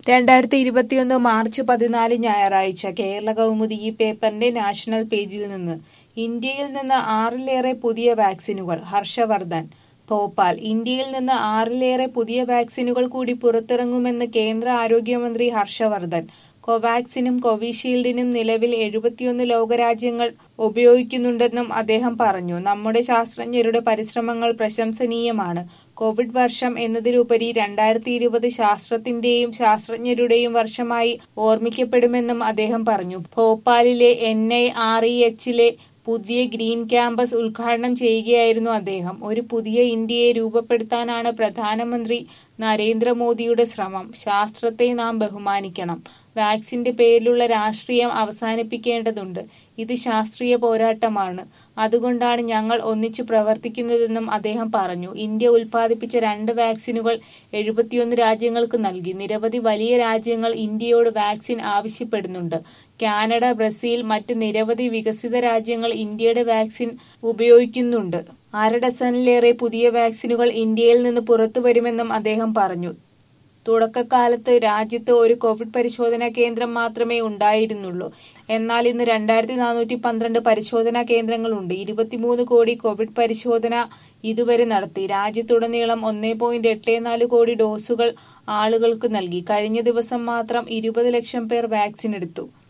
രണ്ടായിരത്തി ഇരുപത്തിയൊന്ന് മാർച്ച് പതിനാല് ഞായറാഴ്ച കേരള കൗമുദി ഈ പേപ്പറിന്റെ നാഷണൽ പേജിൽ നിന്ന് ഇന്ത്യയിൽ നിന്ന് ആറിലേറെ പുതിയ വാക്സിനുകൾ ഹർഷവർദ്ധൻ ഭോപ്പാൽ ഇന്ത്യയിൽ നിന്ന് ആറിലേറെ പുതിയ വാക്സിനുകൾ കൂടി പുറത്തിറങ്ങുമെന്ന് കേന്ദ്ര ആരോഗ്യമന്ത്രി ഹർഷവർദ്ധൻ കോവാക്സിനും കോവിഷീൽഡിനും നിലവിൽ എഴുപത്തിയൊന്ന് ലോകരാജ്യങ്ങൾ ഉപയോഗിക്കുന്നുണ്ടെന്നും അദ്ദേഹം പറഞ്ഞു നമ്മുടെ ശാസ്ത്രജ്ഞരുടെ പരിശ്രമങ്ങൾ പ്രശംസനീയമാണ് കോവിഡ് വർഷം എന്നതിലുപരി രണ്ടായിരത്തി ഇരുപത് ശാസ്ത്രത്തിന്റെയും ശാസ്ത്രജ്ഞരുടെയും വർഷമായി ഓർമ്മിക്കപ്പെടുമെന്നും അദ്ദേഹം പറഞ്ഞു ഭോപ്പാലിലെ എൻ ഐ ആർ ഇ എച്ചിലെ പുതിയ ഗ്രീൻ ക്യാമ്പസ് ഉദ്ഘാടനം ചെയ്യുകയായിരുന്നു അദ്ദേഹം ഒരു പുതിയ ഇന്ത്യയെ രൂപപ്പെടുത്താനാണ് പ്രധാനമന്ത്രി നരേന്ദ്രമോദിയുടെ ശ്രമം ശാസ്ത്രത്തെ നാം ബഹുമാനിക്കണം വാക്സിന്റെ പേരിലുള്ള രാഷ്ട്രീയം അവസാനിപ്പിക്കേണ്ടതുണ്ട് ഇത് ശാസ്ത്രീയ പോരാട്ടമാണ് അതുകൊണ്ടാണ് ഞങ്ങൾ ഒന്നിച്ചു പ്രവർത്തിക്കുന്നതെന്നും അദ്ദേഹം പറഞ്ഞു ഇന്ത്യ ഉൽപ്പാദിപ്പിച്ച രണ്ട് വാക്സിനുകൾ എഴുപത്തിയൊന്ന് രാജ്യങ്ങൾക്ക് നൽകി നിരവധി വലിയ രാജ്യങ്ങൾ ഇന്ത്യയോട് വാക്സിൻ ആവശ്യപ്പെടുന്നുണ്ട് കാനഡ ബ്രസീൽ മറ്റ് നിരവധി വികസിത രാജ്യങ്ങൾ ഇന്ത്യയുടെ വാക്സിൻ ഉപയോഗിക്കുന്നുണ്ട് അര ഡസനിലേറെ പുതിയ വാക്സിനുകൾ ഇന്ത്യയിൽ നിന്ന് പുറത്തുവരുമെന്നും അദ്ദേഹം പറഞ്ഞു തുടക്കകാലത്ത് രാജ്യത്ത് ഒരു കോവിഡ് പരിശോധനാ കേന്ദ്രം മാത്രമേ ഉണ്ടായിരുന്നുള്ളൂ എന്നാൽ ഇന്ന് രണ്ടായിരത്തി നാനൂറ്റി പന്ത്രണ്ട് പരിശോധനാ കേന്ദ്രങ്ങളുണ്ട് ഇരുപത്തിമൂന്ന് കോടി കോവിഡ് പരിശോധന ഇതുവരെ നടത്തി രാജ്യത്തുടനീളം ഒന്നേ പോയിന്റ് എട്ട് നാല് കോടി ഡോസുകൾ ആളുകൾക്ക് നൽകി കഴിഞ്ഞ ദിവസം മാത്രം ഇരുപത് ലക്ഷം പേർ വാക്സിൻ എടുത്തു